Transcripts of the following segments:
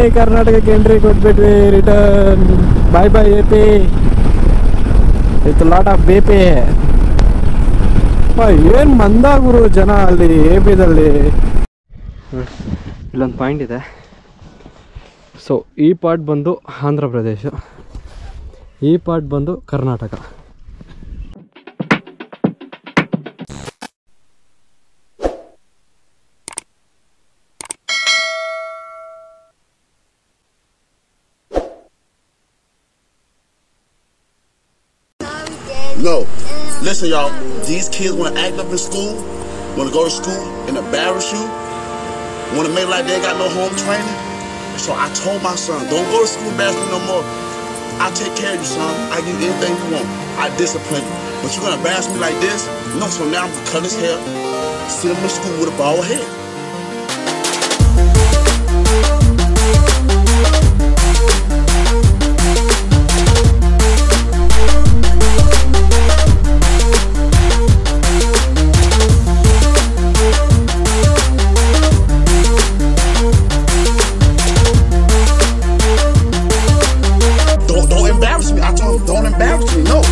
ಕರ್ನಾಟಕಕ್ಕೆ ಎಂಟ್ರಿ ಕೊಟ್ಬಿಟ್ವಿ return bye bye A P with lot of B P ಏನು ಮಂದಾಗುರು ಜನ ಅಲ್ಲಿ ಎ ಪಿದಲ್ಲಿ ಇಲ್ಲೊಂದು ಪಾಯಿಂಟ್ ಇದೆ ಸೊ ಈ ಪಾರ್ಟ್ ಬಂದು ಆಂಧ್ರ ಪ್ರದೇಶ ಈ ಪಾರ್ಟ್ ಬಂದು Karnataka No. Listen, y'all. These kids want to act up in school, want to go to school and embarrass you, want to make like they ain't got no home training. So I told my son, don't go to school embarrass me no more. I take care of you, son. I give you anything you want. I discipline you. But you're gonna embarrass me like this? No, so now I'm gonna cut his hair, send him to school with a bald head. Don't don't embarrass me. I told him, don't embarrass me. No.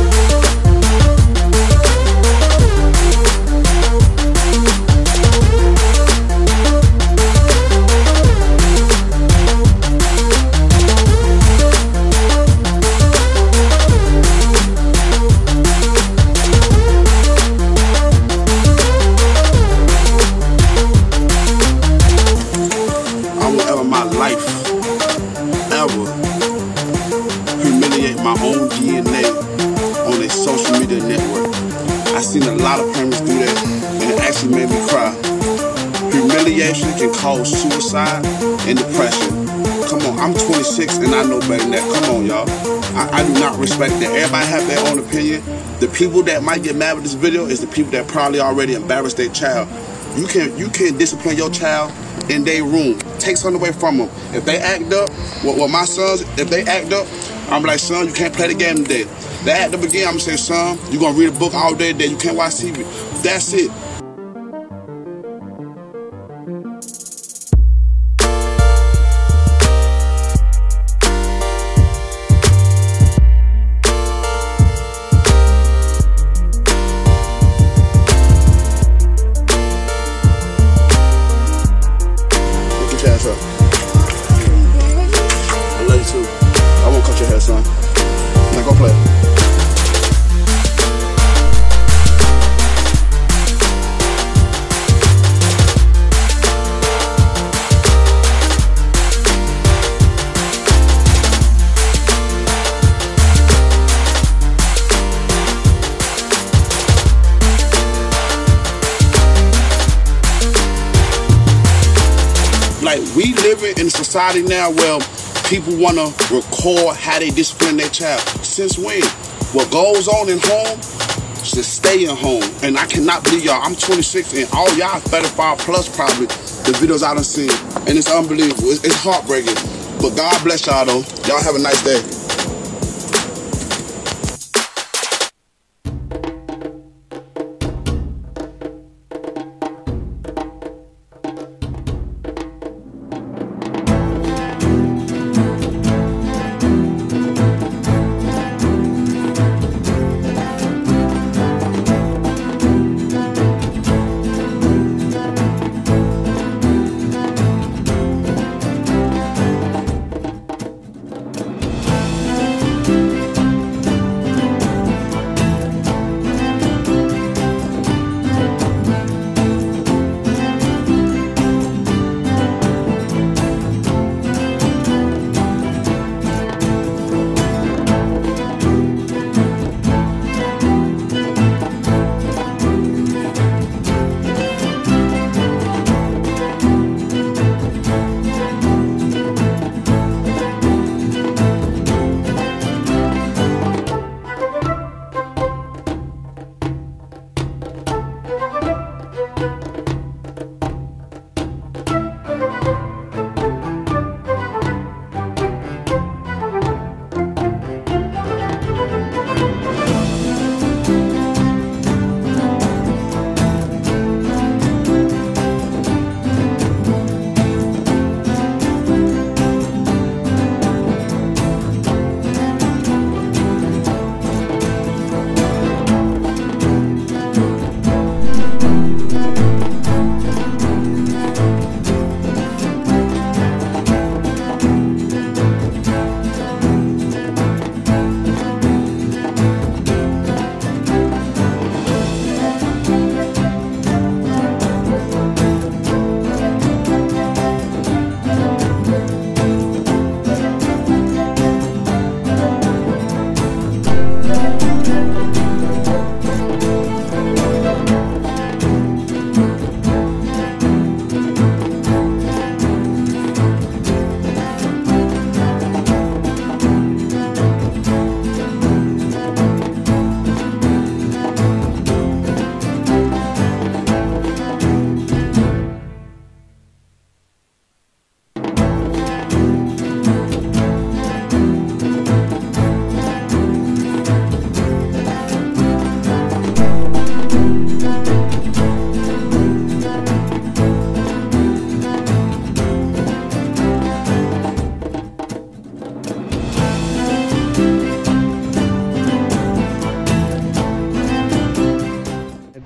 I won't ever in my life ever humiliate my own DNA on a social media network. I seen a lot of parents do that, and it actually made me cry. Humiliation can cause suicide and depression. Come on, I'm 26 and I know better than that. Come on, y'all. I, I do not respect that. Everybody have their own opinion. The people that might get mad with this video is the people that probably already embarrassed their child. You can you can discipline your child in their room. Take something away from them. If they act up, well, well my sons, if they act up, I'm like, son, you can't play the game today. They act up again, I'm gonna say, son, you gonna read a book all day today. You can't watch TV. That's it. Get your ass up. I love you too. I won't cut your hair, son. Now go play. Like we living in a society now where people want to record how they discipline their child. Since when? What goes on in home should stay in home. And I cannot believe y'all. I'm 26 and all y'all 35 plus probably the videos I done seen. And it's unbelievable. It's, it's heartbreaking. But God bless y'all though. Y'all have a nice day.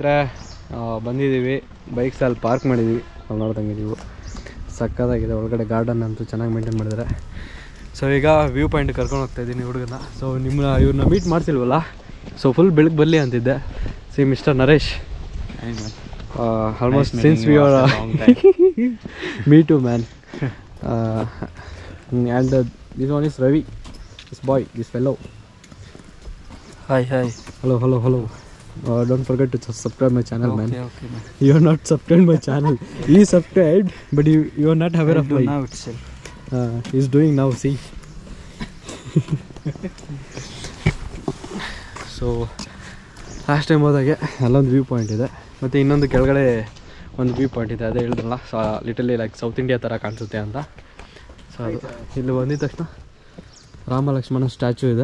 ಸ್ನೇಹಿತರೆ ಆ, ಬಂದಿದ್ದೀವಿ bikes ಅಲ್ಲಿ park ಮಾಡಿದ್ದೀವಿ ಅಲ್ಲಿ ನೋಡ್ದಂಗೆ ನೀವು ಸಕ್ಕತ್ತಾಗಿದೆ ಒಳಗಡೆ ಗಾರ್ಡನ್ ಅಂತೂ ಚೆನ್ನಾಗಿ ಮೇಂಟೈನ್ ಮಾಡಿದ್ದಾರೆ ಸೊ ಈಗ ವ್ಯೂ ಪಾಯಿಂಟ್ ಕರ್ಕೊಂಡು ಹೋಗ್ತಾ ಇದ್ದೀನಿ ಹುಡುಗನ ಸೊ ನಿಮ್ಮನ್ನ ಇವ್ರನ್ನ ಮೀಟ್ ಮಾಡ್ತಿಲ್ವಲ್ಲ ಸೊ ಫುಲ್ ಬೆಳಗ್ಗೆ ಬರಲಿ ಅಂತಿದ್ದೆ see mister Naresh almost since we are me to man and this one is Ravi this boy this fellow Hi, hi. Hello, hello, hello. Uh, don't forget to su- subscribe my channel, man. Okay, okay, man. You are not subscribed my channel. he is subscribed, but you you are not aware I of do my. now itself. Uh, he's doing now. See. So last time ಹೋದಾಗೆ ಅಲ್ಲೊಂದು view point ಇದೆ ಮತ್ತು ಇನ್ನೊಂದು ಕೆಳಗಡೆ ಒಂದು view point ಇದೆ ಅದೇ ಹೇಳಿದ್ರಲ್ಲ so literally like south India ಥರ ಕಾಣಿಸುತ್ತೆ ಅಂತ ಸೊ ಅದು ಇಲ್ಲಿ ಬಂದಿದ ತಕ್ಷಣ ರಾಮ ಲಕ್ಷ್ಮಣ ಸ್ಟ್ಯಾಚು ಇದೆ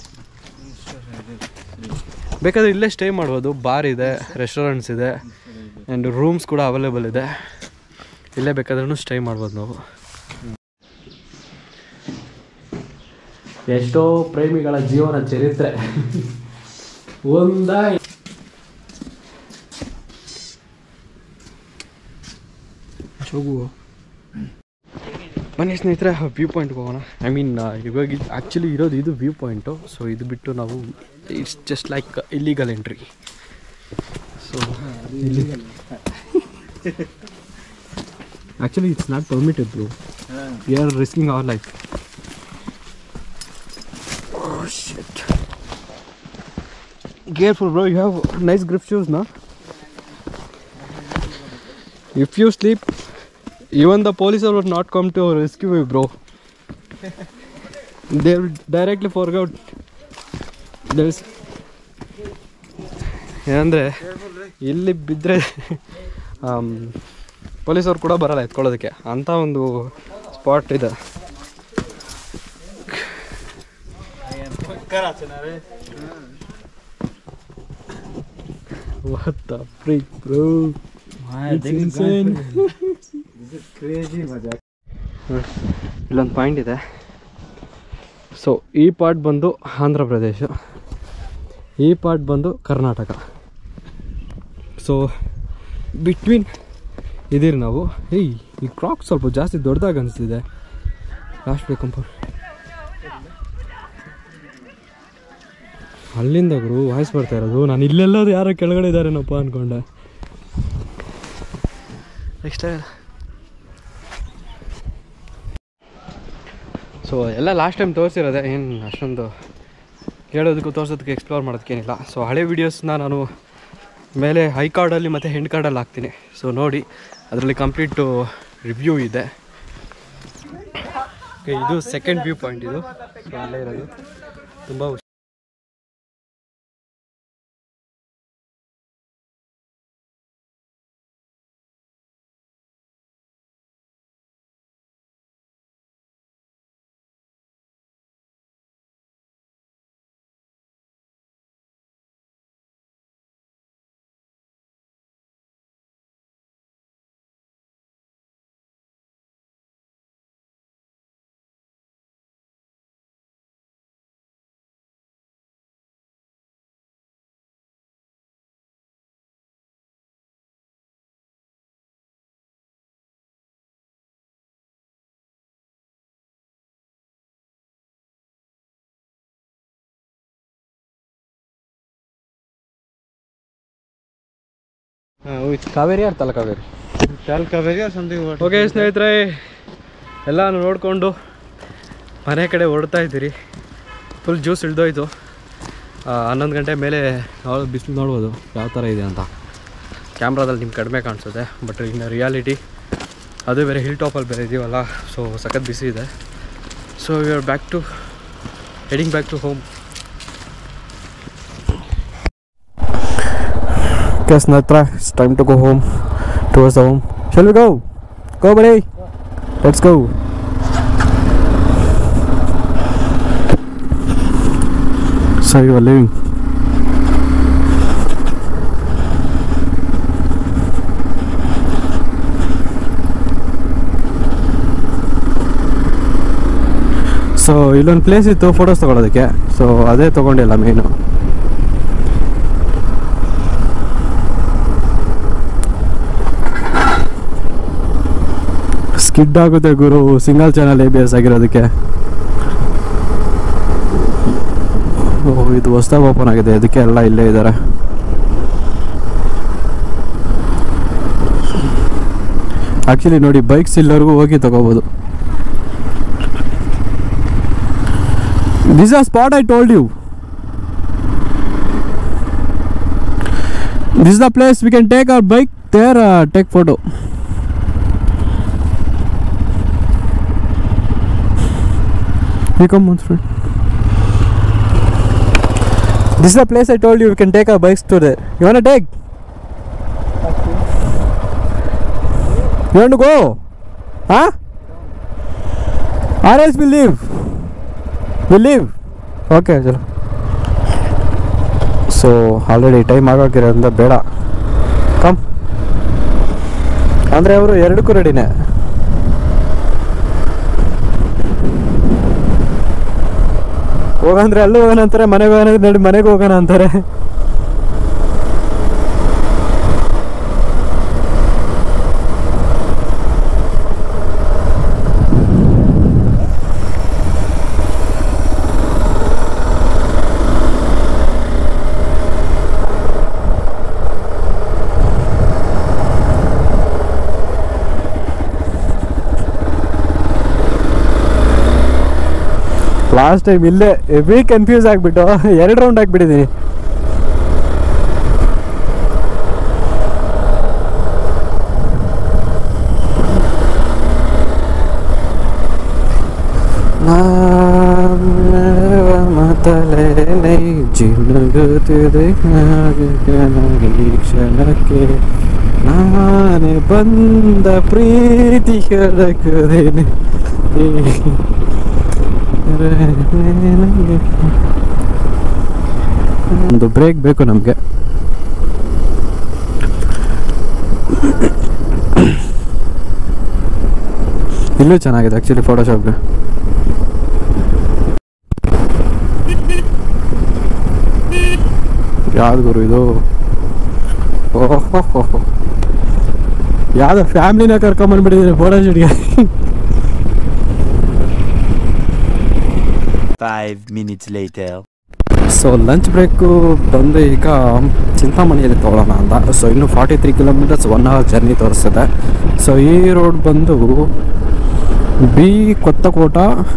ಬೇಕಾದ್ರೆ ಇಲ್ಲೇ ಸ್ಟೇ ಮಾಡ್ಬೋದು ಬಾರ್ ಇದೆ ರೆಸ್ಟೋರೆಂಟ್ಸ್ ಇದೆ ಆ್ಯಂಡ್ ರೂಮ್ಸ್ ಕೂಡ ಅವೈಲೇಬಲ್ ಇದೆ ಇಲ್ಲೇ ಬೇಕಾದ್ರೂ ಸ್ಟೇ ಮಾಡ್ಬೋದು ನಾವು ಎಷ್ಟೋ ಪ್ರೇಮಿಗಳ ಜೀವನ ಚರಿತ್ರೆ ಒಂದ ಬನ್ನಿ ಸ್ನೇಹಿತರೆ ವ್ಯೂ ಪಾಯಿಂಟ್ಗೆ ಹೋಗೋಣ ಐ ಮೀನ್ ಇವಾಗ ಆ್ಯಕ್ಚುಲಿ ಇರೋದು ಇದು ವ್ಯೂ ಪಾಯಿಂಟು ಸೊ ಇದು ಬಿಟ್ಟು ನಾವು it's just like illegal entry so ಇಲ್ಲಿ actually it's not permitted bro we are risking our life Careful, bro. You have nice grip shoes, no? If you sleep, even the police will not come to rescue you, bro. they will directly forget. There's ಏನಂದರೆ ಇಲ್ಲಿ ಬಿದ್ದರೆ ಪೊಲೀಸವ್ರು ಕೂಡ ಬರಲ್ಲ ಎತ್ಕೊಳ್ಳೋದಕ್ಕೆ ಅಂಥ ಒಂದು spot ಇದೆ What the freak, bro? It's insane. ಇಲ್ಲೊಂದು point ಇದೆ ಸೊ ಈ ಪಾರ್ಟ್ ಬಂದು ಆಂಧ್ರ ಪ್ರದೇಶ ಈ ಪಾರ್ಟ್ ಬಂದು ಕರ್ನಾಟಕ ಸೊ ಬಿಟ್ವೀನ್ ಇದೀರಿ ನಾವು ಏಯ್ ಈ ಕ್ರಾಕ್ ಸ್ವಲ್ಪ ಜಾಸ್ತಿ ದೊಡ್ಡದಾಗಿ ಅನಿಸ್ತಿದೆ ಲಾಸ್ಟ್ ಬೇಕಂಪ ಅಲ್ಲಿಂದ ಗುರು ವಾಯ್ಸ್ ಬರ್ತಾ ಇರೋದು ನಾನು ಇಲ್ಲೆಲ್ಲೋದು ಯಾರೋ ಕೆಳಗಡೆ ಇದ್ದಾರೇನಪ್ಪ ಅನ್ಕೊಂಡೆ ನೆಕ್ಸ್ಟ್ ಸೊ ಎಲ್ಲ ಲಾಸ್ಟ್ ಟೈಮ್ ತೋರಿಸಿರೋದೆ ಏನು ಅಷ್ಟೊಂದು ಹೇಳೋದಕ್ಕೂ ತೋರಿಸೋದಕ್ಕೆ ಎಕ್ಸ್ಪ್ಲೋರ್ ಮಾಡೋದಕ್ಕೇನಿಲ್ಲ ಸೊ ಹಳೆ ವೀಡಿಯೋಸ್ನ ನಾನು ಮೇಲೆ ಹೈ ಕಾರ್ಡಲ್ಲಿ ಮತ್ತು ಹೆಂಡ್ ಕಾರ್ಡಲ್ಲಿ ಹಾಕ್ತೀನಿ ಸೊ ನೋಡಿ ಅದರಲ್ಲಿ ಕಂಪ್ಲೀಟು ರಿವ್ಯೂ ಇದೆ Okay, ಇದು ಸೆಕೆಂಡ್ ವ್ಯೂ ಪಾಯಿಂಟ್ ಇದು ಸೊ ಅಲ್ಲೇ ಇರೋದು ತುಂಬ ಕಾವೇರಿ ಅರ್ಥಲ್ಲ Kaveri Tal Kaveri or something what? Okay ಸ್ನೇಹಿತರೆ ಎಲ್ಲ ನೋಡಿಕೊಂಡು ಮನೆ ಕಡೆ ಹೊರಡ್ತಾ ಇದ್ದೀರಿ ಫುಲ್ ಜ್ಯೂಸ್ ಇಳ್ದೋಯ್ತು ಆ, ಹನ್ನೊಂದು ಗಂಟೆ ಮೇಲೆ ನಾವು ಬಿಸಿಲು ನೋಡ್ಬೋದು ಯಾವ ಥರ ಇದೆ ಅಂತ ಕ್ಯಾಮ್ರಾದಲ್ಲಿ ನಿಮ್ಗೆ ಕಡಿಮೆ ಕಾಣಿಸುತ್ತೆ ಬಟ್ ಇನ್ನು ರಿಯಾಲಿಟಿ ಅದು ಬೇರೆ ಹಿಲ್ ಟಾಪಲ್ಲಿ ಬೇರೆ ಇದೀವಲ್ಲ ಸೊ ಸಖತ್ ಬಿಸಿ ಇದೆ so you are back to heading back to home Okay, Snatra, it's time to go home. Towards the home. Shall we go? Go, buddy. Let's go. So you are leaving. So ಇಲ್ಲೊಂದು place ಇತ್ತು photos ತೊಗೊಳೋದಕ್ಕೆ so ಅದೇ ತೊಗೊಂಡಿಲ್ಲ ಮೇನು skid ಆಗುತ್ತೆ ಗುರು single channel A B S ಆಗಿರೋದಕ್ಕೆ ಓ ಇದು ಹೊಸ್ದಾಗಿ ಓಪನ್ ಆಗಿದೆ ಅದಕ್ಕೆ ಎಲ್ಲ ಇಲ್ಲೇ ಇದ್ದಾರೆ ಆ್ಯಕ್ಚುಲಿ ನೋಡಿ ಬೈಕ್ಸ್ ಇಲ್ಲವರೆಗೂ ಹೋಗಿ ತಗೋಬೋದು this a spot I told you this the place we can take our bike there take photo You come once, friend. This is the place I told you we can take our bikes to there. You wanna take? You want to go? Huh? Or else we leave. We leave. Okay ಚಲೋ so already time ಆಗೋಕಿರೋದ್ರಿಂದ ಬೇಡ come ಅಂದರೆ ಅವರು ಎರಡಕ್ಕೂ ರೆಡಿನೇ ಹೋಗಂದ್ರೆ ಅಲ್ಲೂ ಹೋಗೋಣ ಅಂತಾರೆ ಮನೆಗೆ ಹೋಗೋಣ ಅಂದ್ರೆ ನಡಿ ಮನೆಗೆ ಹೋಗೋಣ ಅಂತಾರೆ ಲಾಸ್ಟ್ ಟೈಮ್ ಇಲ್ಲೇ ಹೆವಿ ಕನ್ಫ್ಯೂಸ್ ಆಗಿಬಿಟ್ಟು ಎರಡು ರೌಂಡ್ ಹಾಕ್ಬಿಟ್ಟಿದ್ದೀನಿ ಮತಲೇ ಜಿನಗುತ್ತಿದೆ ಕ್ಷಣಕ್ಕೆ ನಾನೇ ಬಂದ ಪ್ರೀತಿ ಹೇಳಕದೇನೆ ಒಂದು ಬ್ರೇಕ್ ಬೇಕು ನಮಗೆ ಇಲ್ಲೂ ಚೆನ್ನಾಗಿದೆ ಆ್ಯಕ್ಚುಲಿ ಫೋಟೋಶಾಪ್ಗೆ ಯಾವ್ದು ಗುರು ಇದು ಓಹೋ ಯಾವ್ದು ಫ್ಯಾಮಿಲಿನ ಕರ್ಕೊಂಬಂದ್ಬಿಟ್ಟಿದ್ದೀನಿ ಫೋಟೋ ಶೂಟ್ಗೆ Five minutes later. So lunch break ಬಂದು ಈಗ ಚಿಂತಾಮಣಿಯಲ್ಲಿ ತೊಗೊಳ್ಳೋಣ ಅಂತ ಸೊ ಇನ್ನು forty three kilometres one hour journey ತೋರಿಸ್ತದೆ ಸೊ ಈ ರೋಡ್ ಬಂದು ಬಿ ಕೊತ್ತಕೋಟ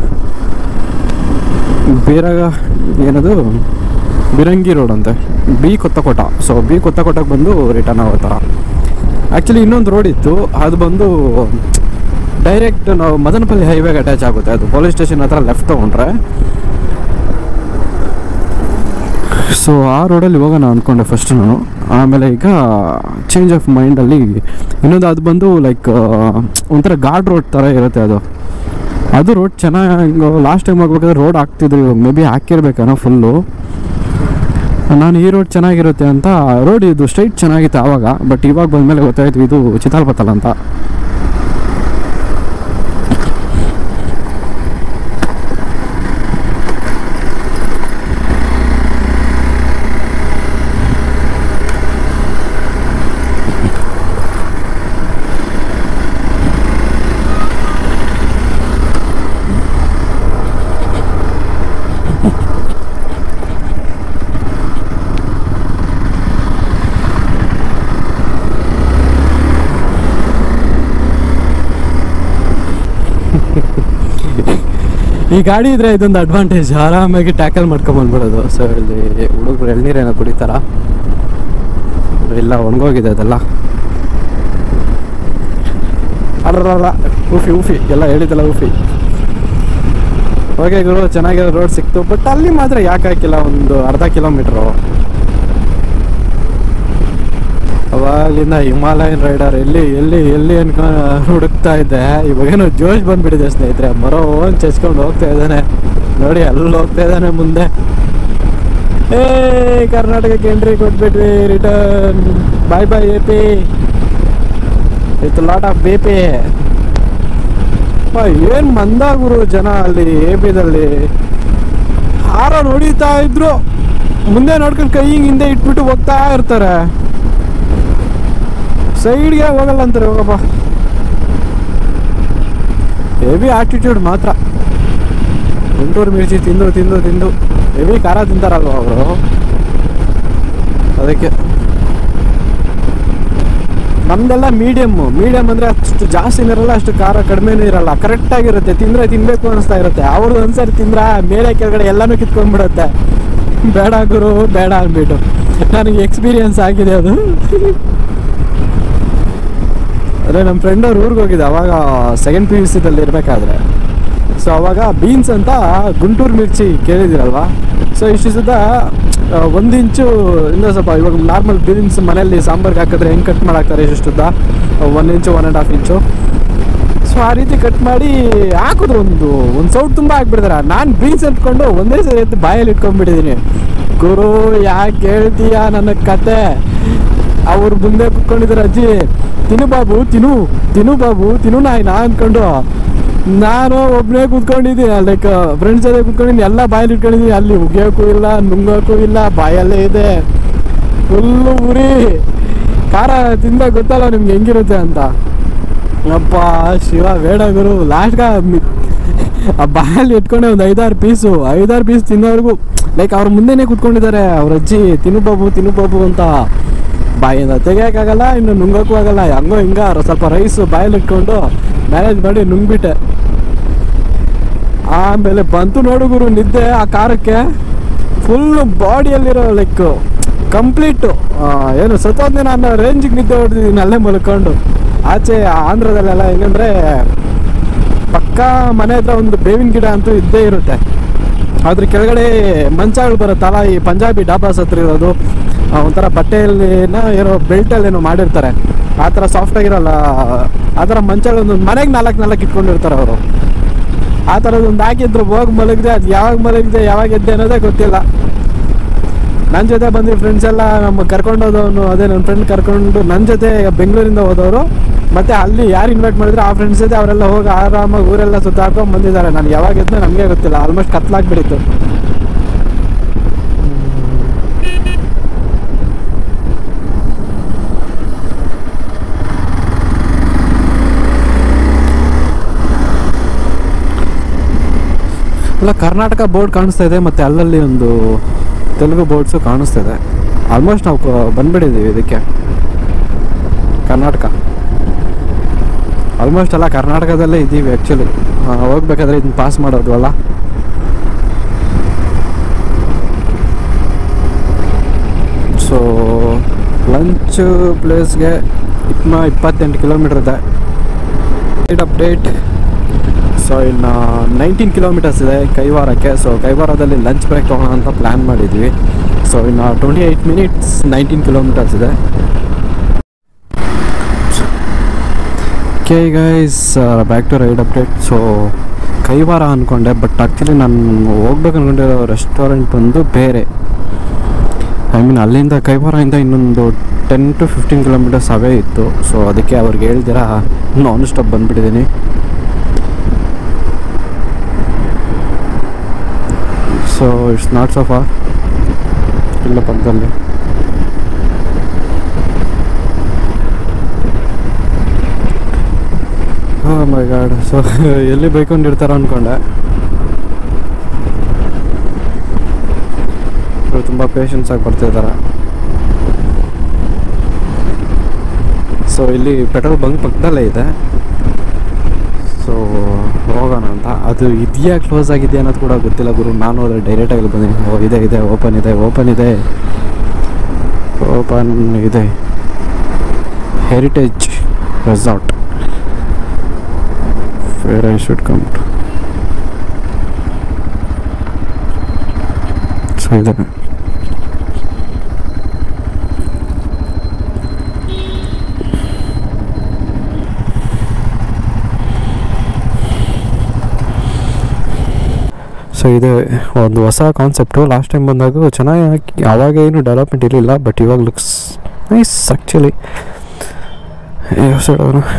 ಬೀರಗ ಏನದು ಬಿರಂಗಿ ರೋಡ್ ಅಂತೆ ಬಿ ಕೊತ್ತಕೋಟ ಸೊ ಬಿ ಕೊತ್ತಕೋಟಕ್ಕೆ ಬಂದು ರಿಟರ್ನ್ ಆಗೋ ಥರ ಆ್ಯಕ್ಚುಲಿ ಇನ್ನೊಂದು ರೋಡ್ ಇತ್ತು ಅದು ಬಂದು ಡೈರೆಕ್ಟ್ ನಾವು ಮದನಪಲ್ಲಿ ಹೈವೇಗೆ ಅಟ್ಯಾಚ್ ಆಗುತ್ತೆ ಅದು ಪೊಲೀಸ್ ಸ್ಟೇಷನ್ ಹತ್ರ ಲೆಫ್ಟ್ ತೊಗೊಂಡ್ರೆ ಸೊ ಆ ರೋಡಲ್ಲಿ ಹೋಗೋಣ ಅಂದ್ಕೊಂಡೆ ಫಸ್ಟ್ ನಾನು ಆಮೇಲೆ ಈಗ ಚೇಂಜ್ ಆಫ್ ಮೈಂಡಲ್ಲಿ ಇನ್ನೊಂದು ಅದು ಬಂದು ಲೈಕ್ ಒಂಥರ ಗಾರ್ಡ್ ರೋಡ್ ಥರ ಇರುತ್ತೆ ಅದು ಅದು ರೋಡ್ ಚೆನ್ನಾಗಿ ಲಾಸ್ಟ್ ಟೈಮ್ ಹೋಗ್ಬೇಕಾದ್ರೆ ರೋಡ್ ಹಾಕ್ತಿದ್ರು ಇವಾಗ ಮೇ ಬಿ ಹಾಕಿರ್ಬೇಕೇನೋ ಫುಲ್ಲು ನಾನು ಈ ರೋಡ್ ಚೆನ್ನಾಗಿರುತ್ತೆ ಅಂತ ರೋಡ್ ಇದು ಸ್ಟ್ರೈಟ್ ಚೆನ್ನಾಗಿತ್ತು ಆವಾಗ ಬಟ್ ಇವಾಗ ಬಂದಮೇಲೆ ಗೊತ್ತಾಯ್ತು ಇದು ಚಿತಾಲ್ಪತ್ತಲ್ಲ ಅಂತ ಈ ಗಾಡಿ ಇದ್ರೆ ಇದೊಂದು ಅಡ್ವಾಂಟೇಜ್ ಆರಾಮಾಗಿ ಟ್ಯಾಕಲ್ ಮಾಡ್ಕೊಂಬಂದ್ಬಿಡೋದು ಸೊ ಇಲ್ಲಿ ಹುಡುಗರು ಎಳ್ನೀರೇನೋ ಕುಡಿತಾರ ಇಲ್ಲ ಒಣಗೋಗಿದೆ ಅದೆಲ್ಲ ಅಲ್ಲ ಊಫಿ ಊಫಿ ಎಲ್ಲ ಹೇಳಿದ್ದಲ್ಲ ಊಫಿ ಓಕೆ ಗುರು ಚೆನ್ನಾಗಿರೋ ರೋಡ್ ಸಿಕ್ತು ಬಟ್ ಅಲ್ಲಿ ಮಾತ್ರ ಯಾಕೆ ಹಾಕಿಲ್ಲ ಒಂದು ಅರ್ಧ ಕಿಲೋಮೀಟ್ರು ಅವಾಗಲಿಂದ ಹಿಮಾಲಯನ್ ರೈಡರ್ ಎಲ್ಲಿ ಎಲ್ಲಿ ಎಲ್ಲಿ ಅನ್ಕೊ ಹುಡುಕ್ತಾ ಇದ್ದೆ ಇವಾಗೇನೋ ಜೋಶ್ ಬಂದ್ಬಿಟ್ಟಿದೆ ಸ್ನೇಹಿತರೆ ಮರೋ ಓನ್ ಚಚ್ಕೊಂಡು ಹೋಗ್ತಾ ಇದ್ದಾನೆ ನೋಡಿ ಅಲ್ಲಿ ಹೋಗ್ತಾ ಇದ್ದಾನೆ ಮುಂದೆ ಏ ಕರ್ನಾಟಕಕ್ಕೆ ಎಂಟ್ರಿ ಕೊಟ್ಬಿಟ್ವಿ return bye bye A P with lot of B P ಏನು ಮಂದ ಗುರು ಜನ ಅಲ್ಲಿ ಎ ಪಿದಲ್ಲಿ ಹಾರ ನೋಡಿತಾ ಇದ್ರು ಮುಂದೆ ನೋಡ್ಕೊಂಡು ಕೈ ಹಿಂಗ್ ಹಿಂದೆ ಇಟ್ಬಿಟ್ಟು ಹೋಗ್ತಾ ಇರ್ತಾರೆ ಸೈಡ್ಗೆ ಹೋಗಲ್ಲ ಅಂತಾರೆ ಹೋಗಪ್ಪ ಹೆವಿ ಆಟಿಟ್ಯೂಡ್ ಮಾತ್ರ ಗುಂಟೂರು ಮಿರ್ಚಿ ತಿಂದು ತಿಂದು ತಿಂದು ಹೆವಿ ಖಾರ ತಿಂತಾರಲ್ವ ಅವರು ಅದಕ್ಕೆ ನಮ್ದೆಲ್ಲ ಮೀಡಿಯಮ್ ಮೀಡಿಯಮ್ ಅಂದರೆ ಅಷ್ಟು ಜಾಸ್ತಿ ಇರಲ್ಲ ಅಷ್ಟು ಖಾರ ಕಡಿಮೆನೂ ಇರಲ್ಲ ಕರೆಕ್ಟಾಗಿರುತ್ತೆ ತಿಂದರೆ ತಿನ್ನಬೇಕು ಅನಿಸ್ತಾ ಇರುತ್ತೆ ಅವ್ರದ್ದು ಒಂದ್ಸರಿ ತಿಂದ್ರೆ ಮೇಲೆ ಕೆಳಗಡೆ ಎಲ್ಲನೂ ಕಿತ್ಕೊಂಡ್ಬಿಡುತ್ತೆ ಬೇಡ ಗುರು ಬೇಡ ಅಂದ್ಬಿಟ್ಟು ನನಗೆ ಎಕ್ಸ್ಪೀರಿಯನ್ಸ್ ಆಗಿದೆ ಅದು ಅದೇ ನಮ್ಮ ಫ್ರೆಂಡ್ ಅವ್ರ ಊರಿಗೆ ಹೋಗಿದ್ದೆ ಅವಾಗ ಸೆಕೆಂಡ್ ಪಿ ಯು ಸಿದಲ್ಲಿ ಇರಬೇಕಾದ್ರೆ ಸೊ ಅವಾಗ ಬೀನ್ಸ್ ಅಂತ ಗುಂಟೂರು ಮಿರ್ಚಿ ಕೇಳಿದಿರಲ್ವಾ ಸೊ ಇಷ್ಟು ಸುತ್ತ ಒಂದು ಇಂಚು ಇಂದ ಸ್ವಲ್ಪ ಇವಾಗ ನಾರ್ಮಲ್ ಬೀನ್ಸ್ ಮನೆಯಲ್ಲಿ ಸಾಂಬಾರ್ಗೆ ಹಾಕಿದ್ರೆ ಹೆಂಗೆ ಕಟ್ ಮಾಡಾಕ್ತಾರೆ ಇಷ್ಟುದ್ದ one inch one and half inch so ಆ ರೀತಿ ಕಟ್ ಮಾಡಿ ಹಾಕಿದ್ರು ಒಂದು ಒಂದು ಸೌಟ್ ತುಂಬ ಹಾಕ್ಬಿಡ್ತಾರೆ ನಾನು ಬೀನ್ಸ್ ಎತ್ಕೊಂಡು ಒಂದೇ ಸರಿ ಎತ್ತು ಬಾಯಲ್ಲಿ ಇಟ್ಕೊಂಡ್ಬಿಟ್ಟಿದ್ದೀನಿ ಗುರು ಯಾಕೆ ಹೇಳ್ತೀಯ ನನ್ನ ಕತೆ ಅವ್ರು ಮುಂದೆ ಕುತ್ಕೊಂಡಿದ್ದಾರೆ ಅಜ್ಜಿ ತಿನ್ನು ಬಾಬು ತಿನ್ನು ತಿನ್ನು ಬಾಬು ತಿನ್ನು ನಾಯಿನ ಅಂದ್ಕೊಂಡು ನಾನು ಒಬ್ಬನೇ ಕೂತ್ಕೊಂಡಿದ್ದೀನಿ ಲೈಕ್ ಫ್ರೆಂಡ್ಸ್ ಜೊತೆ ಕೂತ್ಕೊಂಡಿದ್ದೀನಿ ಎಲ್ಲ ಬಾಯಲ್ಲಿ ಇಟ್ಕೊಂಡಿದ್ದೀನಿ ಅಲ್ಲಿ ಉಗಿಯೋಕ್ಕೂ ಇಲ್ಲ ನುಂಗೋಕ್ಕೂ ಇಲ್ಲ ಬಾಯಲ್ಲೇ ಇದೆ ಫುಲ್ಲು ಉರಿ ಖಾರ ತಿಂದಾಗ ಗೊತ್ತಲ್ಲ ನಿಮ್ಗೆ ಹೆಂಗಿರುತ್ತೆ ಅಂತ ಅಪ್ಪ ಶಿವ ಬೇಡ ಗುರು ಲಾಸ್ಟ್ಗ ಆ ಬಾಯಲ್ಲಿ ಇಟ್ಕೊಂಡೆ ಒಂದು ಐದಾರು ಪೀಸು ಐದಾರು ಪೀಸ್ ತಿನ್ನೋರ್ಗು ಲೈಕ್ ಅವ್ರ ಮುಂದೆನೇ ಕೂತ್ಕೊಂಡಿದ್ದಾರೆ ಅವ್ರ ಅಜ್ಜಿ ತಿನ್ನು ಬಾಬು ತಿನ್ನು ಬಾಬು ಅಂತ ಬಾಯಿಂದ ತೆಗಿಯೋಕ್ಕಾಗಲ್ಲ ಇನ್ನು ನುಂಗೋಕ್ಕೂ ಆಗಲ್ಲ ಹಂಗೋ ಹಿಂಗ ಸ್ವಲ್ಪ ರೈಸು ಬಾಯಲ್ಲಿ ಇಟ್ಕೊಂಡು ಮ್ಯಾನೇಜ್ ಮಾಡಿ ನುಂಗ್ಬಿಟ್ಟೆ ಆಮೇಲೆ ಬಂತು ನೋಡು ಗುರು ನಿದ್ದೆ ಆ ಖಾರಕ್ಕೆ ಫುಲ್ಲು ಬಾಡಿಯಲ್ಲಿರೋ ಲೈಕ್ ಕಂಪ್ಲೀಟು ಏನು ಸತ್ತೋದ್ನೇನ ಅನ್ನೋ ರೇಂಜಿಗೆ ನಿದ್ದೆ ಹೊಡೆದಿದ್ದೀನಿ ಅಲ್ಲೇ ಮಲ್ಕೊಂಡು ಆಚೆ ಆಂಧ್ರದಲ್ಲೆಲ್ಲ ಹೆಂಗಂದ್ರೆ ಪಕ್ಕ ಮನೆ ಹತ್ರ ಒಂದು ಬೇವಿನ ಗಿಡ ಅಂತೂ ಇದ್ದೇ ಇರುತ್ತೆ ಅದ್ರ ಕೆಳಗಡೆ ಮಂಚಗಳು ಬರುತ್ತಲ್ಲ ಈ ಪಂಜಾಬಿ ಡಾಬಾಸ್ ಹತ್ರ ಇರೋದು ಆ, ಒಂಥರ ಬಟ್ಟೆಯಲ್ಲಿನ ಏನೋ ಬೆಲ್ಟಲ್ಲೇನೋ ಮಾಡಿರ್ತಾರೆ ಆ ಥರ ಸಾಫ್ಟ್ ಆಗಿರಲ್ಲ ಆ ಥರ ಮಂಚಗಳೊಂದು ಮನೆಗೆ ನಾಲ್ಕು ನಾಲ್ಕು ಇಟ್ಕೊಂಡಿರ್ತಾರೆ ಅವರು ಆ ಥರದ್ದು ಒಂದು ಹಾಕಿದ್ರು ಹೋಗಿ ಮಲಗಿದೆ ಅದು ಯಾವಾಗ ಮಲಗಿದೆ ಯಾವಾಗ ಎದ್ದೆ ಅನ್ನೋದೇ ಗೊತ್ತಿಲ್ಲ ನನ್ನ ಜೊತೆ ಬಂದು ಫ್ರೆಂಡ್ಸ್ ಎಲ್ಲ ನಮ್ಮ ಕರ್ಕೊಂಡು ಹೋದವನು ಅದೇ ನನ್ನ ಫ್ರೆಂಡ್ ಕರ್ಕೊಂಡು ನನ್ನ ಜೊತೆ ಬೆಂಗಳೂರಿಂದ ಹೋದವರು ಮತ್ತೆ ಅಲ್ಲಿ ಯಾರು ಇನ್ವೈಟ್ ಮಾಡಿದ್ರು ಆ ಫ್ರೆಂಡ್ಸ್ ಜೊತೆ ಅವರೆಲ್ಲ ಹೋಗಿ ಆರಾಮಾಗಿ ಊರೆಲ್ಲ ಸುತ್ತಾಡ್ಕೊಂಡು ಬಂದಿದ್ದಾರೆ ನಾನು ಯಾವಾಗ ಎದ್ದೆ ನಮಗೆ ಗೊತ್ತಿಲ್ಲ ಆಲ್ಮೋಸ್ಟ್ ಕತ್ಲಾಗ್ಬಿಟ್ಟಿತ್ತು ಎಲ್ಲ ಕರ್ನಾಟಕ ಬೋರ್ಡ್ ಕಾಣಿಸ್ತಾ ಇದೆ ಮತ್ತು ಅಲ್ಲಲ್ಲಿ ಒಂದು ತೆಲುಗು ಬೋರ್ಡ್ಸು ಕಾಣಿಸ್ತಾ ಇದೆ ಆಲ್ಮೋಸ್ಟ್ ನಾವು ಕ- ಬಂದ್ಬಿಟ್ಟಿದ್ದೀವಿ ಇದಕ್ಕೆ ಕರ್ನಾಟಕ ಆಲ್ಮೋಸ್ಟ್ ಎಲ್ಲ ಕರ್ನಾಟಕದಲ್ಲೇ ಇದ್ದೀವಿ ಆ್ಯಕ್ಚುಲಿ ಹೋಗ್ಬೇಕಾದ್ರೆ ಇದನ್ನ ಪಾಸ್ ಮಾಡೋದು ಅಲ್ಲ ಸೊ ಲಂಚ್ ಪ್ಲೇಸ್ಗೆ ಇಪ್ಪ ಇಪ್ಪತ್ತೆಂಟು ಕಿಲೋಮೀಟ್ರ್ ಇದೆ ಅಪ್ಡೇಟ್ ಸೊ ಇನ್ನು ನೈನ್ಟೀನ್ ಕಿಲೋಮೀಟರ್ಸ್ ಇದೆ ಕೈವಾರಕ್ಕೆ ಸೊ ಕೈವಾರದಲ್ಲಿ ಲಂಚ್ ಬ್ರೇಕ್ ತೊಗೊಳ್ಳೋಣ ಅಂತ ಪ್ಲ್ಯಾನ್ ಮಾಡಿದ್ವಿ ಸೊ ಇನ್ನು twenty eight minutes nineteen kilometres ಇದೆ okay guys back to ride update so Kaivara ಅಂದ್ಕೊಂಡೆ ಬಟ್ ಆ್ಯಕ್ಚುಲಿ ನಾನು ಹೋಗ್ಬೇಕು ಅಂದ್ಕೊಂಡಿರೋ ರೆಸ್ಟೋರೆಂಟ್ ಬಂದು ಬೇರೆ ಐ ಮೀನ್ ಅಲ್ಲಿಂದ ಕೈವಾರದಿಂದ ಇನ್ನೊಂದು ten to fifteen kilometres away ಇತ್ತು ಸೊ ಅದಕ್ಕೆ ಅವ್ರಿಗೆ ಹೇಳ್ದಿರಾ ನಾನ್ ಸ್ಟಾಪ್ ಬಂದುಬಿಟ್ಟಿದ್ದೀನಿ so it's not so far ಇಲ್ಲ ಪಕ್ಕದಲ್ಲಿ ಹಾಂ ಮೈ ಗಾಡ್ ಸೊ ಎಲ್ಲಿ ಬೈಕೊಂಡಿರ್ತಾರೋ ಅಂದ್ಕೊಂಡೆ ಇವ್ರು ತುಂಬ ಪೇಷನ್ಸ್ ಆಗಿ ಬರ್ತಿದ್ದಾರೆ ಸೊ ಇಲ್ಲಿ ಪೆಟ್ರೋಲ್ ಬಂಕ್ ಪಕ್ಕದಲ್ಲೇ ಇದೆ ಸೊ ಹೋಗೋಣ ಅಂತ ಅದು ಇದೆಯಾ ಕ್ಲೋಸ್ ಆಗಿದೆಯಾ ಅನ್ನೋದು ಕೂಡ ಗೊತ್ತಿಲ್ಲ ಗುರು ನಾನು ಹೋದ್ರೆ ಡೈರೆಕ್ಟಾಗಿ ಬಂದೀನಿ ಓ ಇದೆ ಇದೆ ಓಪನ್ ಇದೆ ಓಪನ್ ಇದೆ ಓಪನ್ ಇದೆ heritage resort where I should come to so ಇದೆ ಸೊ ಇದು ಒಂದು ಹೊಸ ಕಾನ್ಸೆಪ್ಟು ಲಾಸ್ಟ್ ಟೈಮ್ ಬಂದಾಗ ಚೆನ್ನಾಗಿ ಹಾಕಿ ಆವಾಗ ಏನು ಡೆವಲಪ್ಮೆಂಟ್ ಇರಲಿಲ್ಲ ಬಟ್ ಇವಾಗ ಲುಕ್ಸ್ ನೈಸ್ ಆ್ಯಕ್ಚುಲಿ ಸೈಡ್ ಅವನು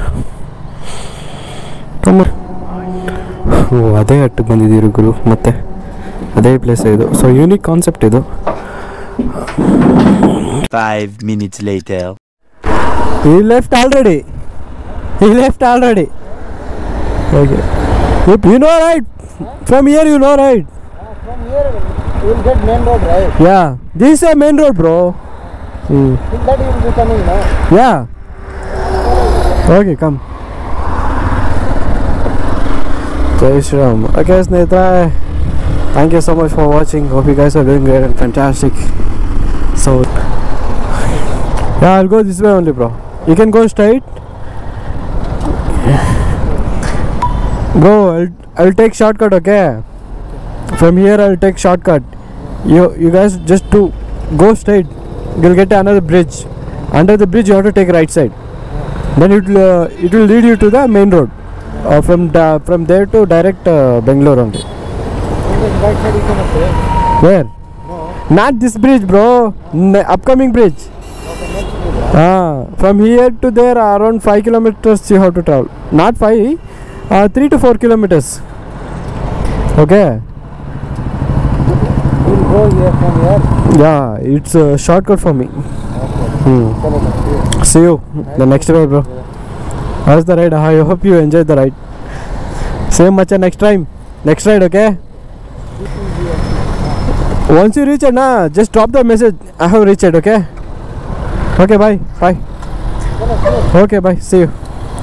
ಓ ಅದೇ ಹಟ್ಟಿಗೆ ಬಂದಿದ್ದೀರಿ ಗುರು ಮತ್ತೆ ಅದೇ ಪ್ಲೇಸ್ ಇದು ಸೊ ಯೂನಿಕ್ ಕಾನ್ಸೆಪ್ಟ್ ಇದು Five minutes later. ಈ ಲೆಫ್ಟ್ ಆಲ್ರೆಡಿ ಈ left already Okay. You, you know right? From here you know right? From here, you will get main road, right? Yeah. This is a main road, bro. Hmm. Till that you will be coming, no? Yeah. Okay, come. Jai Shri Ram. Okay, ಸ್ನೇಹಿತರೆ thank you so much for watching hope you guys are doing great and fantastic so yeah I'll go this way only bro you can go straight go I'll take shortcut okay from here I'll take shortcut you you guys just to go straight you'll get another bridge under the bridge you have to take right side then it will uh, it will lead you to the main road uh, from da- from there to direct uh, bangalore only From the right side you cannot say. where No. not this bridge bro N- upcoming bridge Okay, next bridge. ah from here to there around 5 kilometers you have to travel not 5 uh, 3 to 4 kilometers okay You will go here from here. yeah it's a shortcut for me hmm. Follow that. See you the next way, bro. How's the ride? I hope you enjoyed the ride. Same much next time. Next ride, okay? Once you reach it, na, just drop the message. I have reached it, okay? Okay, bye. Bye. Okay, bye. See you.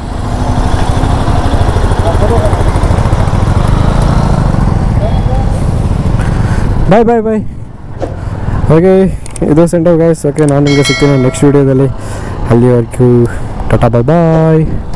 Bye bye bye okay ಇದು centre guys okay ನಾನು ನಿಮಗೆ ಸಿಗ್ತೀನಿ next ವೀಡಿಯೋದಲ್ಲಿ ಅಲ್ಲಿವರೆಗೂ ಟಾಟಾ ಬಾಯ್ ಬಾಯ್